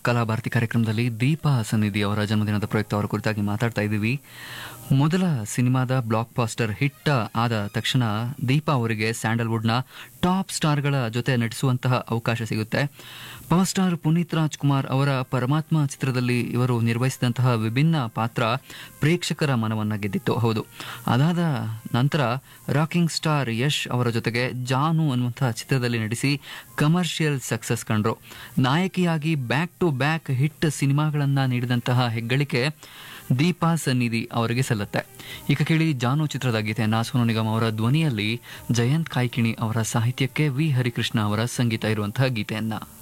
ಕಲಾಭಾರತಿ ಕಾರ್ಯಕ್ರಮದಲ್ಲಿ ದೀಪಾ ಸನ್ನಿಧಿ ಅವರ ಜನ್ಮದಿನದ ಪ್ರಯುಕ್ತ ಅವರ ಕುರಿತಾಗಿ ಮಾತಾಡ್ತಾ ಇದ್ದೀವಿ ಮೊದಲ ಸಿನಿಮಾದ ಬ್ಲಾಕ್ ಬಾಸ್ಟರ್ ಹಿಟ್ ಆದ ತಕ್ಷಣ ದೀಪಾ ಅವರಿಗೆ ಸ್ಯಾಂಡಲ್ವುಡ್ನ ಟಾಪ್ ಸ್ಟಾರ್ಗಳ ಜೊತೆ ನಟಿಸುವಂತಹ ಅವಕಾಶ ಸಿಗುತ್ತೆ ಪವರ್ ಸ್ಟಾರ್ ಪುನೀತ್ ರಾಜ್ಕುಮಾರ್ ಅವರ ಪರಮಾತ್ಮ ಚಿತ್ರದಲ್ಲಿ ಇವರು ನಿರ್ವಹಿಸಿದಂತಹ ವಿಭಿನ್ನ ಪಾತ್ರ ಪ್ರೇಕ್ಷಕರ ಮನವನ್ನ ಗೆದ್ದಿತ್ತು ಹೌದು ಅದಾದ ನಂತರ ರಾಕಿಂಗ್ ಸ್ಟಾರ್ ಯಶ್ ಅವರ ಜೊತೆಗೆ ಜಾನು ಅನ್ನುವಂತಹ ಚಿತ್ರದಲ್ಲಿ ನಟಿಸಿ ಕಮರ್ಷಿಯಲ್ ಸಕ್ಸಸ್ ಕಂಡ್ರು ನಾಯಕಿಯಾಗಿ ಬ್ಯಾಕ್ ಟು ಬ್ಯಾಕ್ ಹಿಟ್ ಸಿನಿಮಾಗಳನ್ನ ನೀಡಿದಂತಹ ಹೆಗ್ಗಳಿಕೆ ದೀಪಾ ಸನ್ನಿಧಿ ಅವರಿಗೆ ಸಲ್ಲುತ್ತೆ ಈಗ ಕೇಳಿ ಜಾನು ಚಿತ್ರದ ಗೀತೆಯನ್ನ ಸೋನು ನಿಗಮ್ ಅವರ ಧ್ವನಿಯಲ್ಲಿ ಜಯಂತ್ ಕಾಯ್ಕಿಣಿ ಅವರ ಸಾಹಿತ್ಯಕ್ಕೆ ವಿ ಹರಿಕೃಷ್ಣ ಅವರ ಸಂಗೀತ ಇರುವಂತಹ ಗೀತೆಯನ್ನ